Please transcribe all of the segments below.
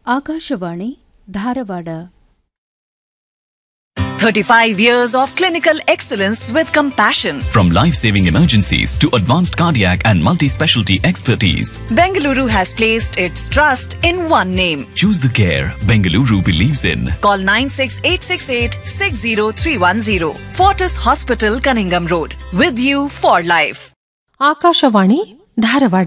Akashvani Dharwad 35 years of clinical excellence with compassion. From life saving emergencies to advanced cardiac and multi specialty expertise, Bengaluru has placed its trust in one name. choose the care Bengaluru believes in. Call 96868 60310. Fortis Hospital, Cunningham Road. With you for life. Akashvani Dharwad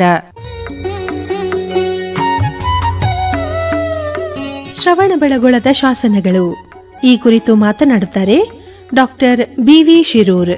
ಶ್ರವಣ ಬೆಳಗೊಳದ ಶಾಸನಗಳು ಈ ಕುರಿತು ಮಾತನಾಡುತ್ತಾರೆ doctor B V Shirur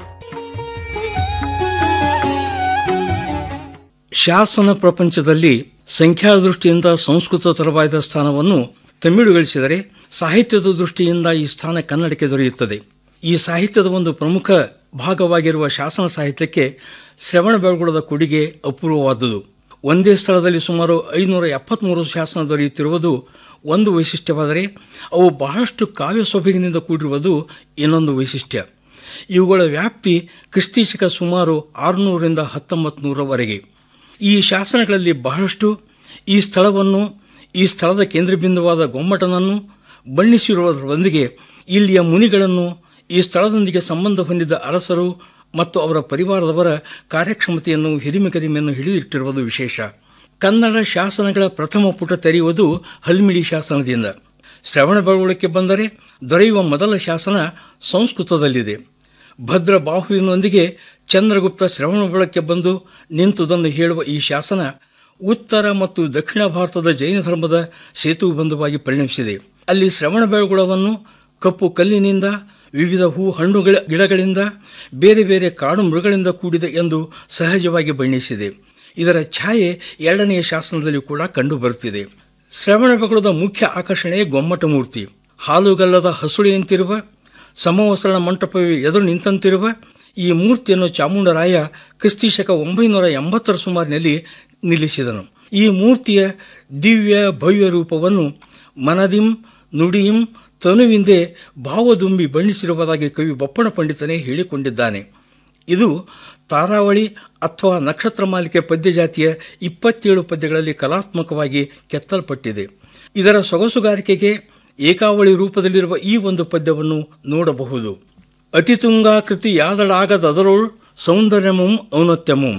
ಶಾಸನ ಪ್ರಪಂಚದಲ್ಲಿ ಸಂಖ್ಯಾದೃಷ್ಟಿಯಿಂದ ಸಂಸ್ಕೃತ ತರವಾದ ಸ್ಥಾನವನ್ನು ತಮಿಳು ಗಳಿಸಿದರೆ ಸಾಹಿತ್ಯದ ದೃಷ್ಟಿಯಿಂದ ಈ ಸ್ಥಾನ ಕನ್ನಡಕ್ಕೆ ದೊರೆಯುತ್ತದೆ ಈ ಸಾಹಿತ್ಯದ ಒಂದು ಪ್ರಮುಖ ಭಾಗವಾಗಿರುವ ಶಾಸನ ಸಾಹಿತ್ಯಕ್ಕೆ ಶ್ರವಣ ಬೆಳಗೊಳದ ಕೊಡುಗೆ ಅಪೂರ್ವವಾದುದು ಒಂದೇ ಸ್ಥಳದಲ್ಲಿ ಸುಮಾರು ಐನೂರ ಎಪ್ಪತ್ಮೂರು ಶಾಸನ ದೊರೆಯುತ್ತಿರುವುದು ಒಂದು ವೈಶಿಷ್ಟ್ಯವಾದರೆ ಅವು ಬಹಳಷ್ಟು ಕಾವ್ಯ ಸೊಬಗಿನಿಂದ ಕೂಡಿರುವುದು ಇನ್ನೊಂದು ವೈಶಿಷ್ಟ್ಯ ಇವುಗಳ ವ್ಯಾಪ್ತಿ ಕ್ರಿಸ್ತೀಶಕ ಸುಮಾರು ಆರುನೂರರಿಂದ ಹತ್ತೊಂಬತ್ತು ನೂರವರೆಗೆ ಈ ಶಾಸನಗಳಲ್ಲಿ ಬಹಳಷ್ಟು ಈ ಸ್ಥಳವನ್ನು ಈ ಸ್ಥಳದ ಕೇಂದ್ರಬಿಂದುವಾದ ಗೊಮ್ಮಟನನ್ನು ಬಣ್ಣಿಸಿರುವುದರೊಂದಿಗೆ ಇಲ್ಲಿಯ ಮುನಿಗಳನ್ನು ಈ ಸ್ಥಳದೊಂದಿಗೆ ಸಂಬಂಧ ಹೊಂದಿದ ಅರಸರು ಮತ್ತು ಅವರ ಪರಿವಾರದವರ ಕಾರ್ಯಕ್ಷಮತೆಯನ್ನು ಹಿರಿಮೆಗರಿಮೆಯನ್ನು ಹಿಡಿದಿಟ್ಟಿರುವುದು ವಿಶೇಷ ಕನ್ನಡ ಶಾಸನಗಳ ಪ್ರಥಮ ಪುಟ ತೆರೆಯುವುದು ಹಲ್ಮಿಡಿ ಶಾಸನದಿಂದ ಶ್ರವಣ ಬೆಳವಳಿಕೆ ಬಂದರೆ ದೊರೆಯುವ ಮೊದಲ ಶಾಸನ ಸಂಸ್ಕೃತದಲ್ಲಿದೆ ಭದ್ರ ಬಾಹುವಿನೊಂದಿಗೆ ಚಂದ್ರಗುಪ್ತ ಶ್ರವಣ ಬೆಳಕ್ಕೆ ಬಂದು ನಿಂತುದನ್ನು ಹೇಳುವ ಈ ಶಾಸನ ಉತ್ತರ ಮತ್ತು ದಕ್ಷಿಣ ಭಾರತದ ಜೈನ ಧರ್ಮದ ಸೇತು ಬಂಧುವಾಗಿ ಪರಿಣಮಿಸಿದೆ ಅಲ್ಲಿ ಶ್ರವಣ ಬೆಳಗುಳವನ್ನು ಕಪ್ಪು ಕಲ್ಲಿನಿಂದ ವಿವಿಧ ಹೂ ಹಣ್ಣುಗಳ ಗಿಡಗಳಿಂದ ಬೇರೆ ಬೇರೆ ಕಾಡು ಮೃಗಗಳಿಂದ ಕೂಡಿದೆ ಎಂದು ಸಹಜವಾಗಿ ಬಣ್ಣಿಸಿದೆ ಇದರ ಛಾಯೆ ಎರಡನೆಯ ಶಾಸನದಲ್ಲಿ ಕೂಡ ಕಂಡುಬರುತ್ತಿದೆ ಶ್ರವಣ ಬೆಳಗುಳದ ಮುಖ್ಯ ಆಕರ್ಷಣೆ ಗೊಮ್ಮಟ ಮೂರ್ತಿ ಹಾಲುಗಲ್ಲದ ಹಸುಳೆಯಂತಿರುವ ಸಮವಸರಣ ಮಂಟಪವೇ ಎದುರು ನಿಂತಂತಿರುವ ಈ ಮೂರ್ತಿಯನ್ನು ಚಾಮುಂಡರಾಯ ಕ್ರಿಸ್ತಿಶಕ ಒಂಬೈನೂರ ಎಂಬತ್ತರ ಸುಮಾರಿನಲ್ಲಿ ನಿಲ್ಲಿಸಿದನು ಈ ಮೂರ್ತಿಯ ದಿವ್ಯ ಭವ್ಯ ರೂಪವನ್ನು ಮನದಿಂ ನುಡಿಯಿಂ ತನುವಿಂದೆ ಭಾವದುಂಬಿ ಬಣ್ಣಿಸಿರುವುದಾಗಿ ಕವಿ ಬಪ್ಪಣ ಪಂಡಿತನೇ ಹೇಳಿಕೊಂಡಿದ್ದಾನೆ ಇದು ತಾರಾವಳಿ ಅಥವಾ ನಕ್ಷತ್ರ ಮಾಲಿಕೆ ಪದ್ಯ ಜಾತಿಯ ಇಪ್ಪತ್ತೇಳು ಪದ್ಯಗಳಲ್ಲಿ ಕಲಾತ್ಮಕವಾಗಿ ಕೆತ್ತಲ್ಪಟ್ಟಿದೆ ಇದರ ಸೊಗಸುಗಾರಿಕೆಗೆ ಏಕಾವಳಿ ರೂಪದಲ್ಲಿರುವ ಈ ಒಂದು ಪದ್ಯವನ್ನು ನೋಡಬಹುದು ಅತಿತುಂಗಾ ಕೃತಿ ಯಾದಡಾಗದದರೊಳ್ ಸೌಂದರ್ಯಮುಂ ಔನ್ನತ್ಯಮುಂ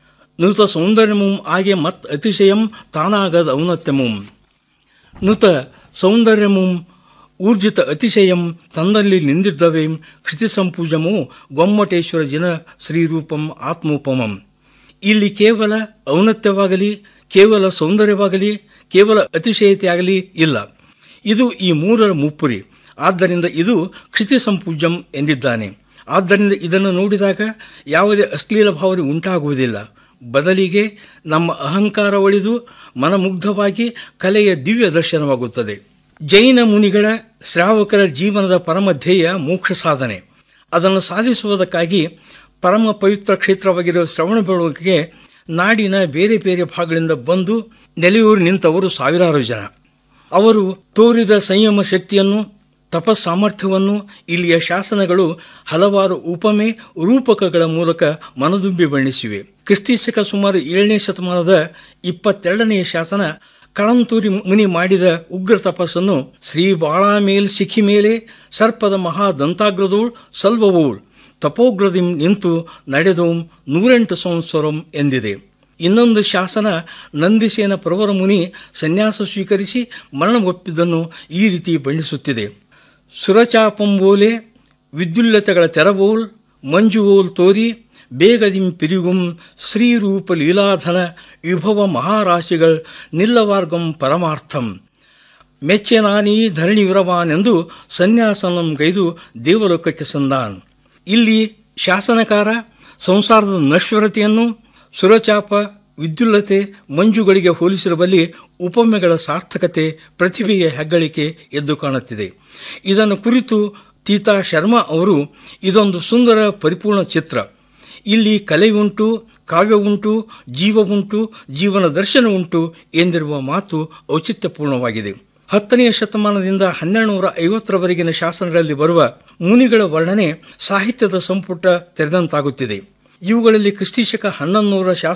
ನುತ ಸೌಂದರ್ಯಮುಂ ಆಗೆ ಮತ್ ಅತಿಶಯಂ ತಾನಾಗದ ಔನ್ನತ್ಯಮುಂ ನುತ ಸೌಂದರ್ಯಮುಂ ಊರ್ಜಿತ ಅತಿಶಯಂ ತಂದಲ್ಲಿ ನಿಂದಿದ್ದವೇಂ ಕೃತಿ ಸಂಪೂಜಮೋ ಗೊಮ್ಮಟೇಶ್ವರ ಜಿನ ಶ್ರೀರೂಪಂ ಆತ್ಮೋಪಮಂ ಇಲ್ಲಿ ಕೇವಲ ಔನ್ನತ್ಯವಾಗಲಿ ಕೇವಲ ಸೌಂದರ್ಯವಾಗಲಿ ಕೇವಲ ಅತಿಶಯತೆಯಾಗಲಿ ಇಲ್ಲ ಇದು ಈ ಮೂರರ ಮುಪ್ಪುರಿ ಆದ್ದರಿಂದ ಇದು ಕ್ಷಿತಿ ಸಂಪೂಜಂ ಎಂದಿದ್ದಾನೆ ಆದ್ದರಿಂದ ಇದನ್ನು ನೋಡಿದಾಗ ಯಾವುದೇ ಅಶ್ಲೀಲ ಭಾವನೆ ಉಂಟಾಗುವುದಿಲ್ಲ ಬದಲಿಗೆ ನಮ್ಮ ಅಹಂಕಾರ ಒಳಿದು ಮನಮುಗ್ಧವಾಗಿ ಕಲೆಯ ದಿವ್ಯ ದರ್ಶನವಾಗುತ್ತದೆ ಜೈನ ಮುನಿಗಳ ಶ್ರಾವಕರ ಜೀವನದ ಪರಮ ಧ್ಯೇಯ ಮೋಕ್ಷ ಸಾಧನೆ ಅದನ್ನು ಸಾಧಿಸುವುದಕ್ಕಾಗಿ ಪರಮ ಪವಿತ್ರ ಕ್ಷೇತ್ರವಾಗಿರುವ ಶ್ರವಣ ಬೆಳವಣಿಗೆಗೆ ನಾಡಿನ ಬೇರೆ ಬೇರೆ ಭಾಗಗಳಿಂದ ಬಂದು ನೆಲೆಯೂರು ನಿಂತವರು ಸಾವಿರಾರು ಜನ ಅವರು ತೋರಿದ ಸಂಯಮ ಶಕ್ತಿಯನ್ನು ತಪಸ್ಸಾಮರ್ಥ್ಯವನ್ನು ಇಲ್ಲಿಯ ಶಾಸನಗಳು ಹಲವಾರು ಉಪಮೆ ರೂಪಕಗಳ ಮೂಲಕ ಮನದುಂಬಿ ಬಣ್ಣಿಸಿವೆ ಕ್ರಿಸ್ತಿಶಕ ಸುಮಾರು ಏಳನೇ ಶತಮಾನದ ಇಪ್ಪತ್ತೆರಡನೆಯ ಶಾಸನ ಕಳಂತೂರಿ ಮುನಿ ಮಾಡಿದ ಉಗ್ರ ತಪಸ್ಸನ್ನು ಶ್ರೀ ಬಾಳಾಮೇಲ್ ಶಿಖಿ ಮೇಲೆ ಸರ್ಪದ ಮಹಾ ದಂತಾಗ್ರದೋಳ್ ಸಲ್ವವೋಳ್ ತಪೋಗ್ರದಿಂ ನಿಂತು ನಡೆದೋಂ ನೂರೆಂಟು ಸಂವತ್ಸರಂ ಎಂದಿದೆ ಇನ್ನೊಂದು ಶಾಸನ ನಂದಿಸೇನ ಪ್ರವರ ಮುನಿ ಸನ್ಯಾಸ ಸ್ವೀಕರಿಸಿ ಮರಣಗೊಪ್ಪಿದ್ದನ್ನು ಈ ರೀತಿ ಬಣ್ಣಿಸುತ್ತಿದೆ ಸುರಚಾಪಂಬೋಲೆ ವಿದ್ಯುಲ್ಲತೆಗಳ ತೆರವೋಲ್ ಮಂಜುವೋಲ್ ತೋರಿ ಬೇಗದಿಂ ಪಿರಿಗುಂ ಶ್ರೀರೂಪ ಲೀಲಾಧನ ವಿಭವ ಮಹಾರಾಶಿಗಳ್ ನಿಲ್ಲವಾರ್ಗಂ ಪರಮಾರ್ಥಂ ಮೆಚ್ಚೆನಾನೀ ಧರಣಿ ವಿರವಾನೆಂದು ಸನ್ಯಾಸನಂ ಗೈದು ದೇವಲೋಕಕ್ಕೆ ಸಂದಾನ್ ಇಲ್ಲಿ ಶಾಸನಕಾರ ಸಂಸಾರದ ನಶ್ವರತೆಯನ್ನು ಸುರಚಾಪ ವಿದ್ಯುಲ್ಲತೆ ಮಂಜುಗಳಿಗೆ ಹೋಲಿಸಿರುವಲ್ಲಿ ಉಪಮೆಗಳ ಸಾರ್ಥಕತೆ ಪ್ರತಿಭೆಯ ಹೆಗ್ಗಳಿಕೆ ಎದ್ದು ಕಾಣುತ್ತಿದೆ ಇದನ್ನು ಕುರಿತು ತೀತಾ ಶರ್ಮಾ ಅವರು ಇದೊಂದು ಸುಂದರ ಪರಿಪೂರ್ಣ ಚಿತ್ರ ಇಲ್ಲಿ ಕಲೆ ಉಂಟು ಕಾವ್ಯ ಉಂಟು ಜೀವ ಉಂಟು ಜೀವನ ದರ್ಶನ ಉಂಟು ಎಂದಿರುವ ಮಾತು ಔಚಿತ್ಯಪೂರ್ಣವಾಗಿದೆ ಹತ್ತನೆಯ ಶತಮಾನದಿಂದ ಹನ್ನೆರಡುನೂರ ಐವತ್ತರವರೆಗಿನ ಶಾಸನಗಳಲ್ಲಿ ಬರುವ ಮುನಿಗಳ ವರ್ಣನೆ ಸಾಹಿತ್ಯದ ಸಂಪುಟ ತೆರೆದಂತಾಗುತ್ತಿದೆ ಇವುಗಳಲ್ಲಿ ಕ್ರಿಸ್ತಿಶಕ ಹನ್ನೊಂದು ನೂರ